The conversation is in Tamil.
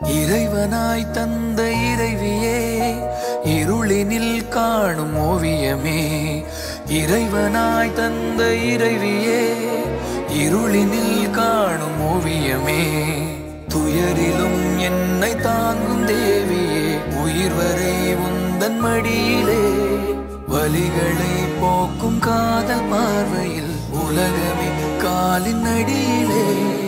இறைவனாய் தந்த இறைவியே இருளினில் காணும் ஓவியமே இறைவனாய் தந்த இறைவியே இருளினில் காணும் ஓவியமே துயரிலும் என்னை தாங்கும் தேவியே உயிர் வரை உந்தன் மடியிலே வலிகளை போக்கும் காதல் பார்வையில் உலகமே காலின் அடியிலே